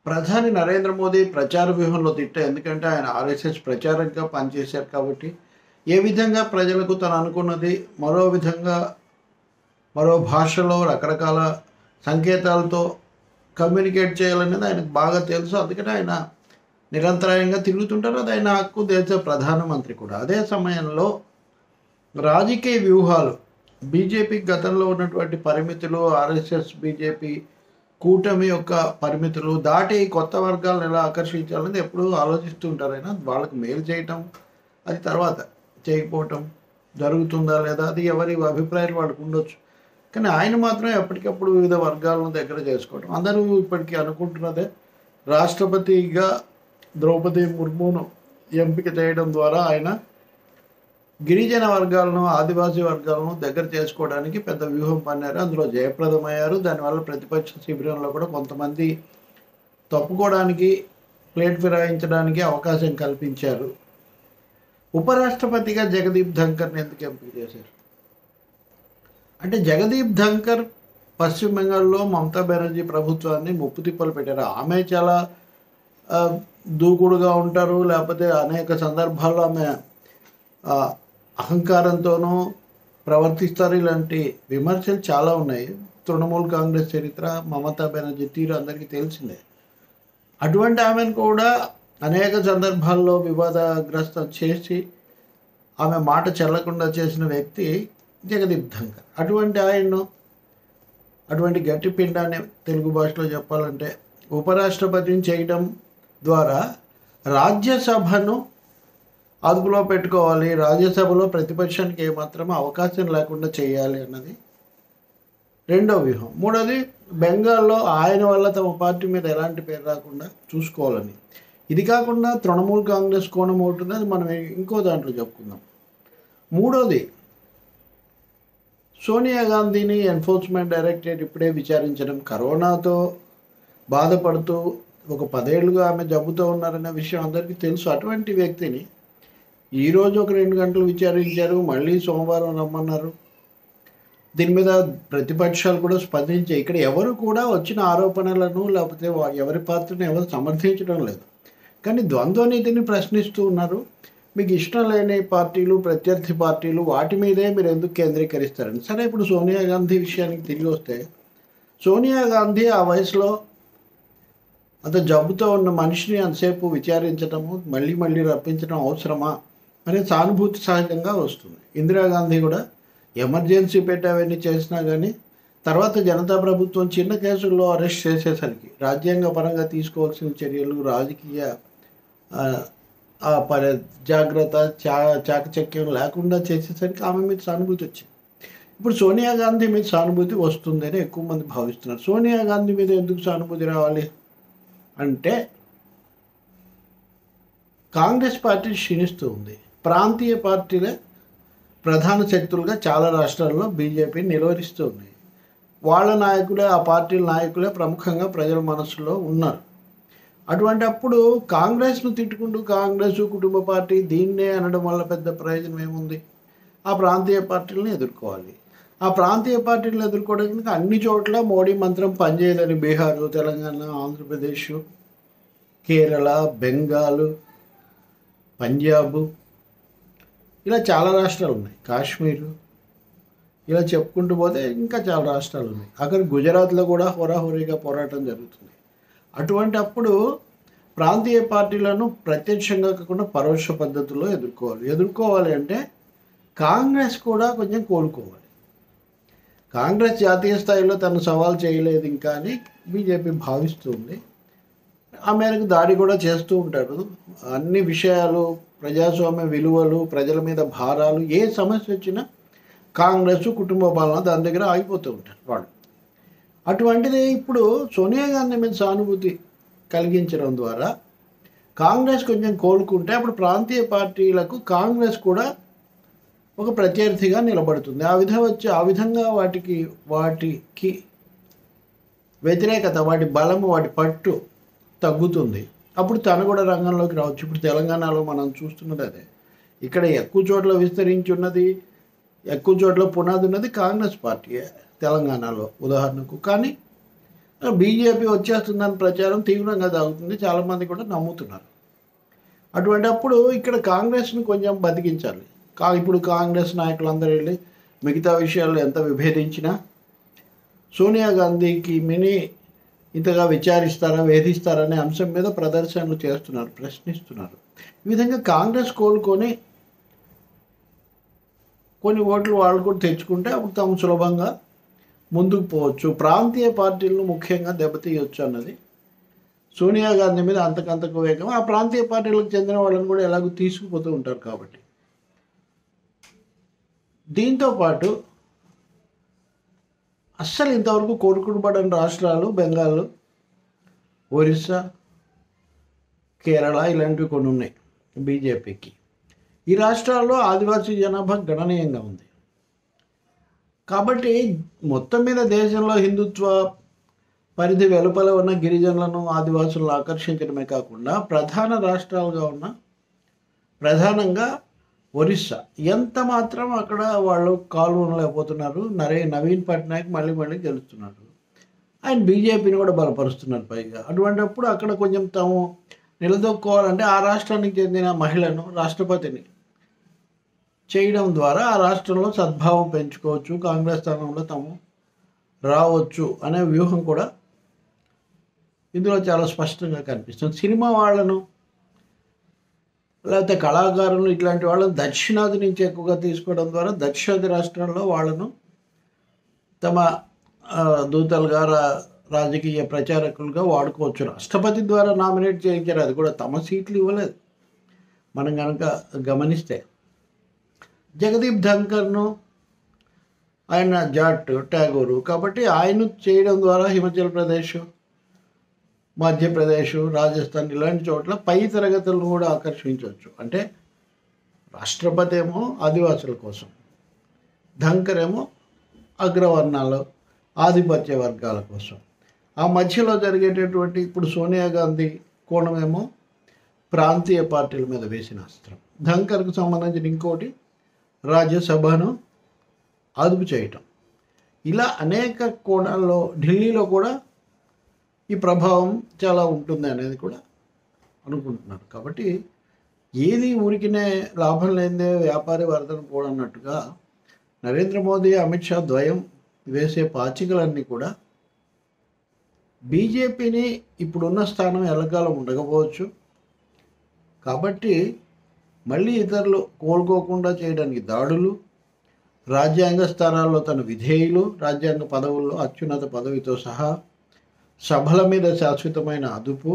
ప్రధాని నరేంద్ర మోదీ ప్రచార వ్యూహంలో తిట్ట ఎందుకంటే ఆయన ఆర్ఎస్ఎస్ ప్రచారంగా పనిచేశారు కాబట్టి ఏ విధంగా ప్రజలకు తను అనుకున్నది మరో విధంగా మరో భాషలో రకరకాల సంకేతాలతో కమ్యూనికేట్ చేయాలనేది ఆయనకు బాగా తెలుసు అందుకని ఆయన నిరంతరాయంగా తిరుగుతుంటారు అది ఆయన హక్కు దేశ ప్రధానమంత్రి కూడా అదే సమయంలో రాజకీయ వ్యూహాలు బీజేపీ గతంలో ఉన్నటువంటి పరిమితులు ఆర్ఎస్ఎస్ బీజేపీ కూటమి యొక్క పరిమితులు దాటి కొత్త వర్గాలను ఎలా ఆకర్షించాలనేది ఎప్పుడూ ఆలోచిస్తూ ఉంటారు ఆయన వాళ్ళకి మేలు చేయటం అది తర్వాత చేయకపోవటం జరుగుతుందా లేదా అది ఎవరి అభిప్రాయాలు వాళ్ళకు ఉండొచ్చు కానీ ఆయన మాత్రం ఎప్పటికప్పుడు వివిధ వర్గాలను దగ్గర చేసుకోవటం అందరూ ఇప్పటికీ అనుకుంటున్నదే రాష్ట్రపతిగా ద్రౌపది ముర్మును ఎంపిక చేయడం ద్వారా ఆయన గిరిజన వర్గాలను ఆదివాసీ వర్గాలను దగ్గర చేసుకోవడానికి పెద్ద వ్యూహం పన్నారు అందులో జయప్రదమయ్యారు దానివల్ల ప్రతిపక్ష శిబిరంలో కూడా కొంతమంది తప్పుకోవడానికి ప్లేట్ ఫిరాయించడానికి అవకాశం కల్పించారు ఉపరాష్ట్రపతిగా జగదీప్ ధంకర్ని ఎందుకు ఎంపిక చేశారు అంటే జగదీప్ ధంకర్ పశ్చిమ బెంగాల్లో మమతా బెనర్జీ ప్రభుత్వాన్ని ముప్పు తిప్పలు పెట్టారు ఆమె చాలా ఆ, దూకుడుగా ఉంటారు లేకపోతే అనేక సందర్భాల్లో ఆమె ఆ, అహంకారంతోనూ ప్రవర్తిస్తారు ఇలాంటి విమర్శలు చాలా ఉన్నాయి తృణమూల్ కాంగ్రెస్ చరిత్ర మమతా బెనర్జీ తీరు అందరికీ తెలిసిందే అటువంటి ఆమెను కూడా అనేక సందర్భాల్లో వివాదగ్రస్తం చేసి ఆమె మాట చెల్లకుండా చేసిన వ్యక్తి జగదీప్ ధంకర్ అటువంటి ఆయన్ను అటువంటి గట్టి పిండాన్ని తెలుగు భాషలో చెప్పాలంటే ఉపరాష్ట్రపతిని చేయడం ద్వారా రాజ్యసభను అదుపులో పెట్టుకోవాలి రాజ్యసభలో ప్రతిపక్షానికి ఏమాత్రం అవకాశం లేకుండా చేయాలి అన్నది రెండో వ్యూహం మూడోది బెంగాల్లో ఆయన వల్ల తమ పార్టీ మీద ఎలాంటి పేరు రాకుండా చూసుకోవాలని ఇది కాకుండా తృణమూల్ కాంగ్రెస్ కోణం ఒకటి ఉంది అది మనం ఇంకో దాంట్లో చెప్పుకుందాం మూడోది సోనియా గాంధీని ఎన్ఫోర్స్మెంట్ డైరెక్టరేట్ ఇప్పుడే విచారించడం కరోనాతో బాధపడుతూ ఒక పదేళ్లుగా ఆమె జబ్బుతో ఉన్నారనే విషయం అందరికీ తెలుసు అటువంటి వ్యక్తిని ఈరోజు ఒక రెండు గంటలు విచారించారు మళ్ళీ సోమవారం రమ్మన్నారు దీని మీద ప్రతిపక్షాలు కూడా స్పందించాయి ఇక్కడ ఎవరు కూడా వచ్చిన ఆరోపణలను లేకపోతే వా- ఎవరి పాత్రను ఎవరు సమర్థించడం లేదు కానీ ద్వంద్వ నీతిని ప్రశ్నిస్తూ ఉన్నారు మీకు ఇష్టం లేని పార్టీలు ప్రత్యర్థి పార్టీలు వాటి మీదే మీరు ఎందుకు కేంద్రీకరిస్తారని సరే ఇప్పుడు సోనియా గాంధీ విషయానికి తిరిగి వస్తే సోనియా గాంధీ ఆ వయసులో అంత జబ్బుతో ఉన్న మనిషిని అంతసేపు విచారించడము మళ్ళీ మళ్ళీ రప్పించడం అవసరమా అనే సానుభూతి సహజంగా వస్తుంది ఇందిరాగాంధీ కూడా ఎమర్జెన్సీ పెట్టి అవన్నీ చేసినా కానీ తర్వాత జనతా ప్రభుత్వం చిన్న కేసుల్లో అరెస్ట్ చేసేసరికి రాజ్యాంగ పరంగా తీసుకోవాల్సిన చర్యలు రాజకీయ ఆ, ఆ పరి జాగ్రత్త చా చాకచక్యం లేకుండా చేసేసరికి ఆమె మీద సానుభూతి వచ్చింది ఇప్పుడు సోనియా గాంధీ మీద సానుభూతి వస్తుందని ఎక్కువ మంది భావిస్తున్నారు సోనియా గాంధీ మీద ఎందుకు సానుభూతి రావాలి అంటే కాంగ్రెస్ పార్టీ క్షీణిస్తూ ఉంది ప్రాంతీయ పార్టీలే ప్రధాన శక్తులుగా చాలా రాష్ట్రాల్లో బీజేపీ నిలువరిస్తూ ఉన్నాయి వాళ్ళ నాయకులే ఆ పార్టీల నాయకులే ప్రముఖంగా ప్రజల మనసులో ఉన్నారు అటువంటి అప్పుడు కాంగ్రెస్ను తిట్టుకుంటూ కాంగ్రెస్ కుటుంబ పార్టీ దీన్నే అనడం వల్ల పెద్ద ప్రయోజనం ఏముంది ఆ ప్రాంతీయ పార్టీలను ఎదుర్కోవాలి ఆ ప్రాంతీయ పార్టీలను ఎదుర్కోవడానికి అన్ని చోట్ల మోడీ మంత్రం పనిచేయదని బీహారు తెలంగాణ ఆంధ్రప్రదేశ్ కేరళ బెంగాల్ పంజాబ్ ఇలా చాలా రాష్ట్రాలు ఉన్నాయి కాశ్మీర్ ఇలా చెప్పుకుంటూ పోతే ఇంకా చాలా రాష్ట్రాలు ఉన్నాయి అక్కడ గుజరాత్లో కూడా హోరాహోరీగా పోరాటం జరుగుతుంది అటువంటి అప్పుడు ప్రాంతీయ పార్టీలను ప్రత్యక్షంగా కాకుండా పరోక్ష పద్ధతుల్లో ఎదుర్కోవాలి ఎదుర్కోవాలి అంటే కాంగ్రెస్ కూడా కొంచెం కోలుకోవాలి కాంగ్రెస్ జాతీయ స్థాయిలో తను సవాల్ చేయలేదు ఇంకా అని బీజేపీ భావిస్తుంది ఆ మేరకు దాడి కూడా చేస్తూ ఉంటారు అన్ని విషయాలు ప్రజాస్వామ్య విలువలు ప్రజల మీద భారాలు ఏ సమస్య వచ్చినా కాంగ్రెస్ కుటుంబ పాలన దాని దగ్గర ఆగిపోతూ ఉంటారు వాళ్ళు అటువంటిది ఇప్పుడు సోనియా గాంధీ మీద సానుభూతి కలిగించడం ద్వారా కాంగ్రెస్ కొంచెం కోలుకుంటే అప్పుడు ప్రాంతీయ పార్టీలకు కాంగ్రెస్ కూడా ఒక ప్రత్యర్థిగా నిలబడుతుంది ఆ విధంగా వచ్చి ఆ విధంగా వాటికి వాటికి వ్యతిరేకత వాటి బలము వాటి పట్టు తగ్గుతుంది అప్పుడు తను కూడా రంగంలోకి రావచ్చు ఇప్పుడు తెలంగాణలో మనం చూస్తున్నది అదే ఇక్కడ ఎక్కువ చోట్ల విస్తరించి ఉన్నది ఎక్కువ చోట్ల పునాది ఉన్నది కాంగ్రెస్ పార్టీ తెలంగాణలో ఉదాహరణకు కానీ బీజేపీ వచ్చేస్తుందని ప్రచారం తీవ్రంగా సాగుతుంది చాలామంది కూడా నమ్ముతున్నారు అటువంటి అప్పుడు ఇక్కడ కాంగ్రెస్ని కొంచెం బతికించాలి కా ఇప్పుడు కాంగ్రెస్ నాయకులందరూ వెళ్ళి మిగతా విషయాలు ఎంత విభేదించినా సోనియా గాంధీకి మిని ఇంతగా విచారిస్తారా వేధిస్తారనే అంశం మీద ప్రదర్శనలు చేస్తున్నారు ప్రశ్నిస్తున్నారు ఈ విధంగా కాంగ్రెస్ కోలుకొని కొన్ని ఓట్లు వాళ్ళు కూడా తెచ్చుకుంటే అప్పుడు తాము సులభంగా ముందుకు పోవచ్చు ప్రాంతీయ పార్టీలను ముఖ్యంగా దెబ్బతీయొచ్చు అన్నది సోనియా గాంధీ మీద అంతకంతకు వేగం ఆ ప్రాంతీయ పార్టీలకు చెందిన వాళ్ళని కూడా ఎలాగో తీసుకుపోతూ ఉంటారు కాబట్టి దీంతో పాటు అస్సలు ఇంతవరకు కోరుకునబడని రాష్ట్రాలు బెంగాల్ ఒరిస్సా కేరళ ఇలాంటివి కొన్ని ఉన్నాయి బీజేపీకి ఈ రాష్ట్రాల్లో ఆదివాసీ జనాభా గణనీయంగా ఉంది కాబట్టి మొత్తం మీద దేశంలో హిందుత్వ పరిధి వెలుపల ఉన్న గిరిజనులను ఆదివాసులను ఆకర్షించడమే కాకుండా ప్రధాన రాష్ట్రాలుగా ఉన్న ప్రధానంగా ఒరిస్సా ఎంత మాత్రం అక్కడ వాళ్ళు కాలువనలేకపోతున్నారు నరే నవీన్ పట్నాయక్ మళ్ళీ మళ్ళీ గెలుస్తున్నారు ఆయన బీజేపీని కూడా బలపరుస్తున్నారు పైగా అటువంటిప్పుడు అక్కడ కొంచెం తాము నిలదొక్కోవాలంటే ఆ రాష్ట్రానికి చెందిన మహిళను రాష్ట్రపతిని చేయడం ద్వారా ఆ రాష్ట్రంలో సద్భావం పెంచుకోవచ్చు కాంగ్రెస్ స్థానంలో తాము రావచ్చు అనే వ్యూహం కూడా ఇందులో చాలా స్పష్టంగా కనిపిస్తుంది సినిమా వాళ్ళను లేకపోతే కళాకారులు ఇట్లాంటి వాళ్ళని దక్షిణాది నుంచి ఎక్కువగా తీసుకోవడం ద్వారా దక్షిణాది రాష్ట్రాల్లో వాళ్ళను తమ ఆ, దూతలుగా రా- రాజకీయ ప్రచారకులుగా వాడుకోవచ్చు రాష్ట్రపతి ద్వారా నామినేట్ చేయించారు అది కూడా తమ సీట్లు ఇవ్వలేదు మనం కనుక గమనిస్తే జగదీప్ ధంకర్ను ఆయన జాట్ ట్యాగోరు కాబట్టి ఆయన చేయడం ద్వారా హిమాచల్ ప్రదేశ్ మధ్యప్రదేశ్ రాజస్థాన్ ఇలాంటి చోట్ల పై తరగతులను కూడా ఆకర్షించవచ్చు అంటే రాష్ట్రపతి ఏమో ఆదివాసుల కోసం ధంకర్ ఏమో అగ్రవర్ణాలు ఆధిపత్య వర్గాల కోసం ఆ మధ్యలో జరిగేటటువంటి ఇప్పుడు సోనియా గాంధీ కోణమేమో ప్రాంతీయ పార్టీల మీద వేసిన అస్త్రం ధంకర్కు సంబంధించిన ఇంకోటి రాజ్యసభను అదుపు చేయటం ఇలా అనేక కోణాల్లో ఢిల్లీలో కూడా ఈ ప్రభావం చాలా ఉంటుంది అనేది కూడా అనుకుంటున్నారు కాబట్టి ఏది ఊరికినే లాభం లేనిదే వ్యాపారి వరదను కూడా అన్నట్టుగా నరేంద్ర మోదీ అమిత్ షా ద్వయం వేసే పాచికలన్నీ కూడా బీజేపీని ఇప్పుడున్న స్థానం ఎల్లకాలం ఉండకపోవచ్చు కాబట్టి మళ్ళీ ఇతరులు కోలుకోకుండా చేయడానికి దాడులు రాజ్యాంగ స్థానాల్లో తన విధేయులు రాజ్యాంగ పదవుల్లో అత్యున్నత పదవితో సహా సభల మీద శాశ్వతమైన అదుపు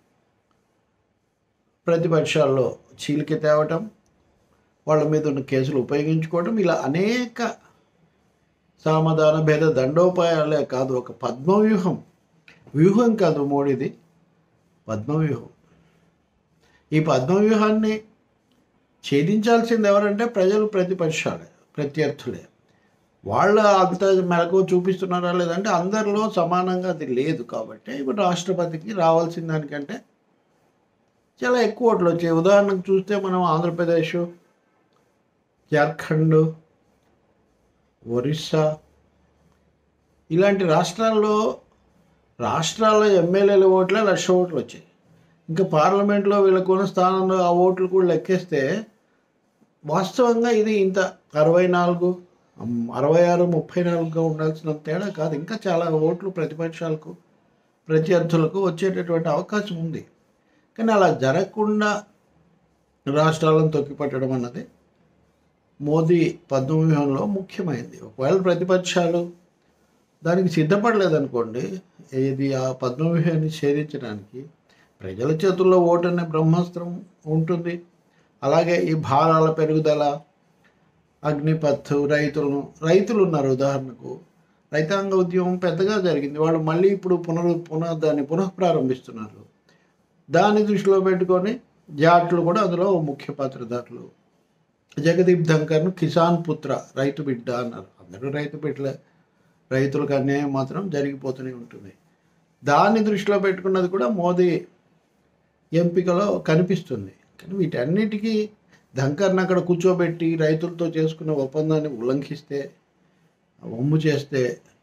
ప్రతిపక్షాల్లో చీలిక తేవటం వాళ్ళ మీద ఉన్న కేసులు ఉపయోగించుకోవడం ఇలా అనేక సామధాన భేద దండోపాయాలే కాదు ఒక పద్మవ్యూహం వ్యూహం కాదు మోడీది పద్మవ్యూహం ఈ పద్మవ్యూహాన్ని ఛేదించాల్సింది ఎవరంటే ప్రజలు ప్రతిపక్షాలే ప్రత్యర్థులే వాళ్ళ అంత మెలకు చూపిస్తున్నారా లేదంటే అందరిలో సమానంగా అది లేదు కాబట్టి ఇప్పుడు రాష్ట్రపతికి రావాల్సిన దానికంటే చాలా ఎక్కువ ఓట్లు వచ్చాయి ఉదాహరణకు చూస్తే మనం ఆంధ్రప్రదేశ్ జార్ఖండ్ ఒరిస్సా ఇలాంటి రాష్ట్రాల్లో రాష్ట్రాల్లో ఎమ్మెల్యేల ఓట్లే లక్ష ఓట్లు వచ్చాయి ఇంకా పార్లమెంట్లో వీళ్ళకున్న స్థానంలో ఆ ఓట్లు కూడా లెక్కేస్తే వాస్తవంగా ఇది ఇంత అరవై నాలుగు అమ్, అరవై ఆరు ముప్పై నాలుగుగా ఉండాల్సిన తేడా కాదు ఇంకా చాలా ఓట్లు ప్రతిపక్షాలకు ప్రత్యర్థులకు వచ్చేటటువంటి అవకాశం ఉంది కానీ అలా జరగకుండా రాష్ట్రాలను తొక్కిపట్టడం అన్నది మోదీ పద్మవ్యూహంలో ముఖ్యమైనది ఒకవేళ ప్రతిపక్షాలు దానికి సిద్ధపడలేదనుకోండి ఇది ఆ పద్మవ్యూహాన్ని ఛేదించడానికి ప్రజల చేతుల్లో ఓటు అనే బ్రహ్మాస్త్రం ఉంటుంది అలాగే ఈ భారాల పెరుగుదల అగ్నిపత్ రైతులను రైతులు ఉన్నారు ఉదాహరణకు రైతాంగ ఉద్యమం పెద్దగా జరిగింది వాళ్ళు మళ్ళీ ఇప్పుడు పునరు పునః దాన్ని పునః ప్రారంభిస్తున్నారు దాన్ని దృష్టిలో పెట్టుకొని జాట్లు కూడా అందులో ముఖ్య పాత్రధారులు జగదీప్ ధంకర్ను కిసాన్ పుత్ర రైతు బిడ్డ అన్నారు అందరూ రైతు బిడ్డలే రైతులకు అన్యాయం మాత్రం జరిగిపోతూనే ఉంటుంది దాన్ని దృష్టిలో పెట్టుకున్నది కూడా మోదీ ఎంపికలో కనిపిస్తుంది కానీ వీటన్నిటికీ ధంకర్ని అక్కడ కూర్చోబెట్టి రైతులతో చేసుకున్న ఒప్పందాన్ని ఉల్లంఘిస్తే వమ్ము చేస్తే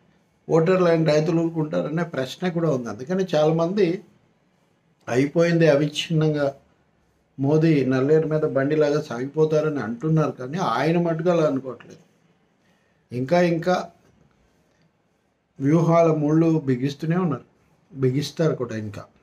ఓటర్లు అయిన రైతులు ఊరుకుంటారనే ప్రశ్న కూడా ఉంది అందుకని చాలామంది అయిపోయింది అవిచ్ఛిన్నంగా మోదీ నల్లేరు మీద బండిలాగా సాగిపోతారని అంటున్నారు కానీ ఆయన మటుకు అలా అనుకోవట్లేదు ఇంకా ఇంకా వ్యూహాల ముళ్ళు బిగిస్తూనే ఉన్నారు బిగిస్తారు కూడా ఇంకా